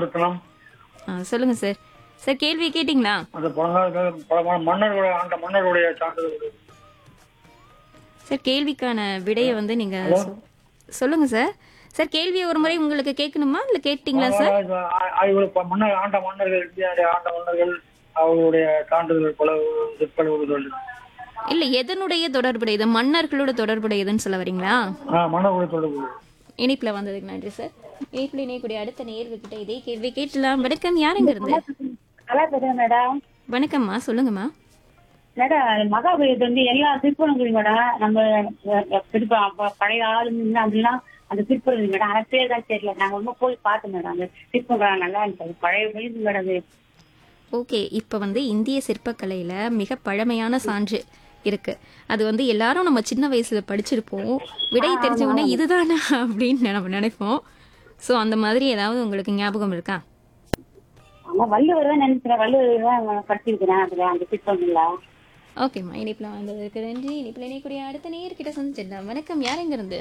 நினைவுபடுத்தலாம் ஆ, சொல்லுங்க sir sir கேள்வி கேட்டிங்களா அந்த பழங்கால பல மன்னர்களுடைய ஆண்ட மன்னர்களுடைய சான்றிதழ் சார் கேள்விக்கான விடையை வந்து நீங்க சொ- சொல்லுங்க சார் சார் கேள்வியை ஒரு முறை உங்களுக்கு கேட்கணுமா இல்ல கேட்டீங்களா சார் ஆய்வுகள் ப- மன்னர் ஆண்ட மன்னர்கள் இந்தியாவுடைய ஆண்ட மன்னர்கள் அவர்களுடைய சான்றிதழ் பல சிற்பல் உறுதிகள் இல்ல எதனுடைய தொடர்புடையது மன்னர்களோட தொடர்புடையதுன்னு சொல்ல வரீங்களா மன்னர்களுடைய தொடர்பு இனிப்புல வந்ததுக்கு நன்றி சார் இனிப்புல இணையக்கூடிய அடுத்த நேர்கிட்ட இதே கேள்வி கேட்டலாம் வணக்கம் யாருங்க இருந்து நல்லா தெரியும் மேடம் வணக்கம்மா சொல்லுங்கம்மா மேடம் மகாபலிபுரத்து வந்து எல்லா திருப்பணங்களும் மேடம் நம்ம அஹ், திருப்ப அப்ப பழைய ஆளுங்க அப்படிலாம் அந்த திருப்பதி மேடம் அந்த பேர் தான் தெரியல நாங்க ரொம்ப போய் பார்த்தோம் மேடம் அந்த திருப்பங்கள் நல்லா இருந்துச்சு பழைய வீடு மேடம் அது ஓகே இப்போ வந்து இந்திய சிற்பக்கலையில மிக பழமையான சான்று இருக்கு அது வந்து எல்லாரும் நம்ம சின்ன வயசுல படிச்சிருப்போம் விடை தெரிஞ்ச உடனே இதுதானா அப்படின்னு நம்ம நினைப்போம் ஸோ அந்த மாதிரி ஏதாவது உங்களுக்கு ஞாபகம் இருக்கா ஆமா வள்ளுவர் தான் நினைக்கிறேன் வள்ளுவர் தான் படிச்சிருக்கிறேன் அதுல அந்த திருப்பங்கள்ல ஓகேம்மா இனிப்புல வந்ததுக்கு நன்றி இனிப்புல இணையக்கூடிய அடுத்த நேர்கிட்ட சந்திச்சிடலாம் வணக்கம் யாருங்க இருந்து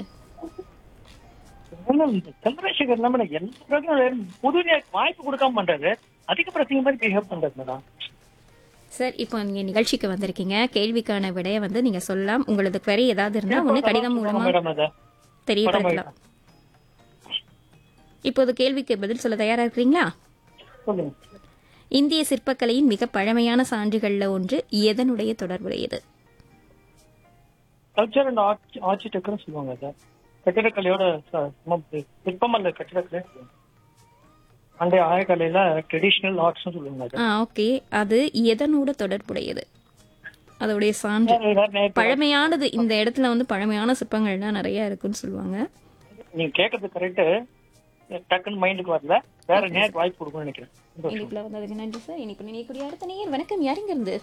சந்திரசேகர் நம்ம எந்த பிரச்சனை புது வாய்ப்பு கொடுக்காம பண்றது அதிக பிரச்சனை மாதிரி பிஹேவ் பண்றது மேடம் சார் இப்போ நீங்க நிகழ்ச்சிக்கு வந்திருக்கீங்க கேள்விக்கான விடையை வந்து நீங்க சொல்லலாம் உங்களது query ஏதாவது இருந்தா ஒண்ணு கடிதம் மூலமா மேடம் அது தெரியப்படுத்தலாம் இப்போது கேள்விக்கு பதில் சொல்ல தயாரா இருக்கிறீங்களா சொல்லுங்க இந்திய சிற்பக்கலையின் மிக பழமையான சான்றுகள்ல ஒன்று எதனுடைய தொடர்புடையது கல்ச்சர் அண்ட் ஆர்ட் ஆர்கிடெக்டர் சொல்லுவாங்க சார் கட்டிடக்கலையோட ச- சம- சிற்பம் அல்ல கட்டிடக்கலை சொல்லுவாங்க. அண்டைய ஆயக்கலையில ட்ரெடிஷனல் ஆர்ட்ஸ் சொல்லுவாங்க அது. ஆ ஓகே அது எதனோட தொடர்புடையது அதோடைய சான்று வேற ஏதாவது நேர் பழமையானது இந்த இடத்துல வந்து பழமையான சிற்பங்கள்லாம் நிறைய இருக்குன்னு சொல்லுவாங்க நீங்க கேட்கறது கரெக்ட் டக்குன்னு மைண்டுக்கு வரல வேற நேர் வாய்ப்பு கொடுக்கணும்னு நினைக்கிறேன் சந்தோஷம். இனிப்புல வந்ததுக்கு நன்றி சார் இனிப்பு நினைக்கூடிய அடுத்த நேயர் வணக்கம் யாருங்க இருந்து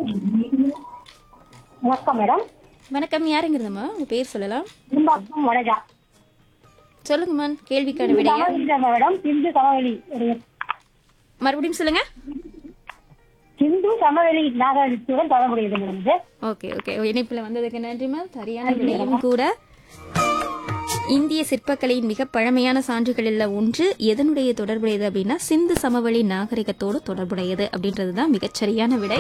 வணக்கம் மேடம் வணக்கம் யாருங்க இருந்தம்மா உங்க பேர் சொல்லலாம் திரும்பாக்கம் வடஜா சொல்லுங்கம்மா கேள்விக்கான விடைய சமவெளி மேடம் சிந்து சமவெளி மறுபடியும் சொல்லுங்க சிந்து சமவெளி நாகரிகத்துடன் தொடர்புடையது மேடம் இது ஓகே ஓகே இணைப்புல வந்ததுக்கு நன்றிமா சரியான விடையும் கூட இந்திய சிற்பக்கலையின் மிக பழமையான சான்றுகளில் ஒன்று எதனுடைய தொடர்புடையது அப்படின்னா சிந்து சமவெளி நாகரிகத்தோடு தொடர்புடையது அப்படின்றது தான் மிகச்சரியான விடை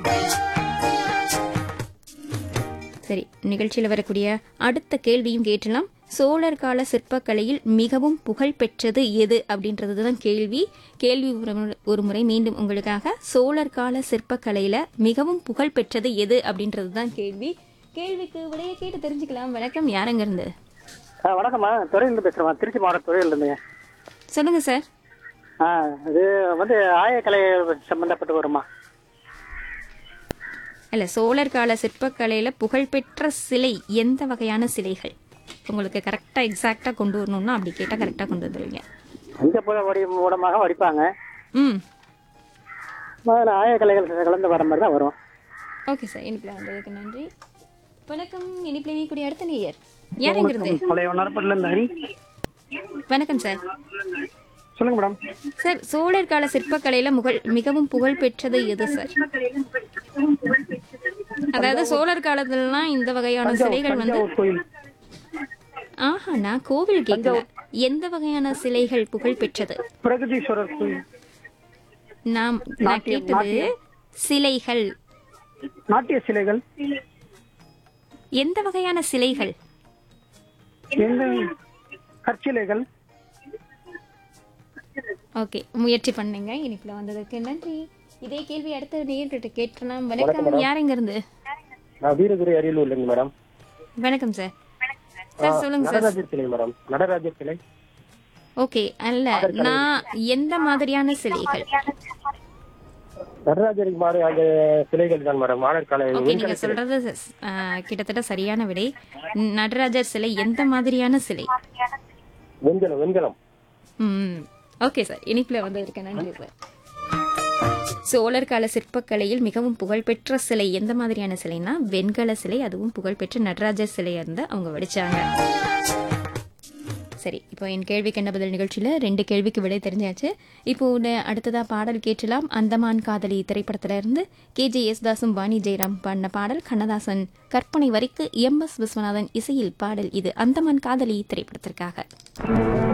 சரி நிகழ்ச்சியில் வரக்கூடிய அடுத்த கேள்வியும் கேட்டலாம் சோழர் கால சிற்பக்கலையில் மிகவும் புகழ் பெற்றது எது அப்படின்றது தான் கேள்வி கேள்வி ஒரு முறை- ஒரு முறை மீண்டும் உங்களுக்காக சோழர் கால சிற்பக்கலையில மிகவும் புகழ் பெற்றது எது அப்படின்றது தான் கேள்வி கேள்விக்கு விடையை கேட்டு தெரிஞ்சுக்கலாம் வணக்கம் யாருங்க இருந்து ஆ, வணக்கம்மா துறையிலிருந்து பேசுறேன் திருச்சி மாவட்ட துறையில இருந்துங்க சொல்லுங்க சார் ஆ இது வந்து ஆயக்கலை சம்பந்தப்பட்டு வருமா இல்ல சோழர் கால சிற்பக்கலையில புகழ்பெற்ற சிலை எந்த வகையான சிலைகள் உங்களுக்கு கரெக்டா எக்ஸாக்டா கொண்டு வரணும்னா அப்படி கேட்டா கரெக்டா கொண்டு வந்துருவீங்க பஞ்சபுர வடி மூலமாக வடிப்பாங்க ம் அதில் ஆயக்கலைகள் கலந்து வர மாதிரி தான் வரும் ஓகே சார் இனிப்பில் வந்ததுக்கு நன்றி வணக்கம் இனிப்பில் இணையக்கூடிய அடுத்த நேயர் யாருங்க இருந்து பழைய நரப்பட்டில் இருந்து ஹரி வணக்கம் சார் சொல்லுங்க மேடம் சார் சோழர் கால சிற்பக்கலையில முகழ் மிகவும் புகழ் பெற்றது எது சார் அதாவது சோழர் காலத்துலலாம் இந்த வகையான சிலைகள் வந்து தஞ்சாவூர் கோயில் ஆஹா நான் கோவில் கேட்கல எந்த வகையான சிலைகள் புகழ் பெற்றது பிரகதீஸ்வரர் கோயில் நாம் நான் கேட்டது சிலைகள் நாட்டிய சிலைகள் எந்த வகையான சிலைகள் எந்த கற்சிலைகள் ஓகே முயற்சி பண்ணுங்க இனிப்புல வந்ததுக்கு நன்றி இதே கேள்வி அடுத்த நேயர்கிட்ட கேட்கலாம் வணக்கம் யாருங்க இருந்து நான் வீரதுரை அரியலூர்லேருந்து மேடம் வணக்கம் சார் சார் சொல்லுங்க சார் நடராஜர் சிலை மேடம் நடராஜர் சிலை ஓகே அல்ல நான் எந்த மாதிரியான சிலைகள் நடராஜருக்கு மாதிரி அந்த சிலைகள் தான் மேடம் மாடல் கலை ஓகே நீங்க சொல்றது ஆ, கிட்டத்தட்ட சரியான விடை நடராஜர் சிலை எந்த மாதிரியான சிலை வெண்கலம் வெண்கலம் ம் ஓகே சார் இனிப்புல வந்ததற்கு நன்றி சார் சோழர் கால சிற்பக்கலையில் மிகவும் புகழ்பெற்ற சிலை எந்த மாதிரியான சிலைனா வெண்கல சிலை அதுவும் புகழ்பெற்ற நடராஜர் சிலையா இருந்து அவங்க வடிச்சாங்க சரி இப்போ என் கேள்விக்கு என்ன பதில் நிகழ்ச்சியில் ரெண்டு கேள்விக்கு விடை தெரிஞ்சாச்சு இப்போ உன்னை அடுத்ததா பாடல் கேட்டலாம் அந்தமான் காதலி திரைப்படத்துல இருந்து கே ஜே யேசுதாசும் வாணி ஜெயராம் பாடின பாடல் கண்ணதாசன் கற்பனை வரிக்கு எம் எஸ் விஸ்வநாதன் இசையில் பாடல் இது அந்தமான் காதலி திரைப்படத்திற்காக